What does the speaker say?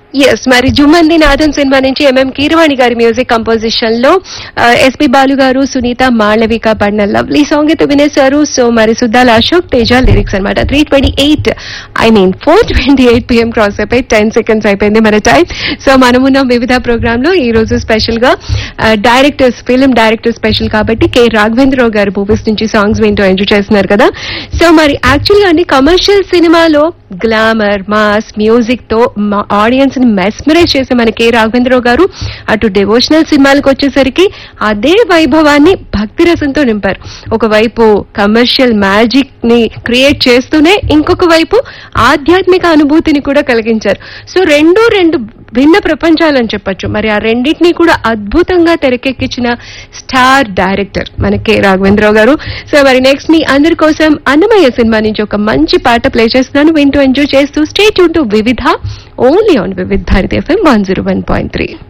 yes మరి జుమ్మంది నాథన్ సినిమా నుంచి ఎంఎం కీరవాణి గారి మ్యూజిక్ కంపోజిషన్ లో ఎస్పి బాలు గారు సునీత మాళవిక పడిన లవ్లీ సాంగ్ అయితే వినేశారు సో మరి సుద్దాల అశోక్ తేజ లిరిక్స్ అనమాట three twenty eight I mean four twenty eight PM cross అయిపోయి టెన్ సెకండ్స్ అయిపోయింది మన టైం సో మనమున్న వివిధ ప్రోగ్రామ్ లో ఈ రోజు స్పెషల్ గా డైరెక్టర్స్ ఫిల్మ్ డైరెక్టర్ స్పెషల్ కాబట్టి కె రాఘవేంద్రరావు గారి మూవీస్ నుంచి సాంగ్స్ వింటూ ఎంజాయ్ చేస్తున్నారు కదా సో మరి యాక్చువల్గా అన్ని కమర్షియల్ సినిమాలో గ్లామర్ మాస్ మ్యూజిక్ తో ఆడియన్స్ ని మెస్మరైజ్ చేసే మన కె రాఘవేంద్రరావు గారు అటు డివోషనల్ సినిమాలకు వచ్చేసరికి అదే వైభవాన్ని భక్తి రసంతో నింపారు ఒకవైపు కమర్షియల్ మ్యాజిక్ ని క్రియేట్ చేస్తూనే ఇంకొక వైపు ఆధ్యాత్మిక అనుభూతిని కూడా కలిగించారు సో రెండు రెండు భిన్న ప్రపంచాలని చెప్పొచ్చు మరి ఆ రెండింటినీ కూడా అద్భుతంగా తెరకెక్కించిన స్టార్ డైరెక్టర్ మన కె రాఘవేంద్రరావు గారు సో మరి నెక్స్ట్ మీ అందరి కోసం అన్నమయ్య సినిమా నుంచి ఒక మంచి పాట ప్లే చేస్తున్నాను వింటూ ఎంజాయ్ చేస్తూ stay tuned to Vividh only on Vividh Bharati FM one zero one point three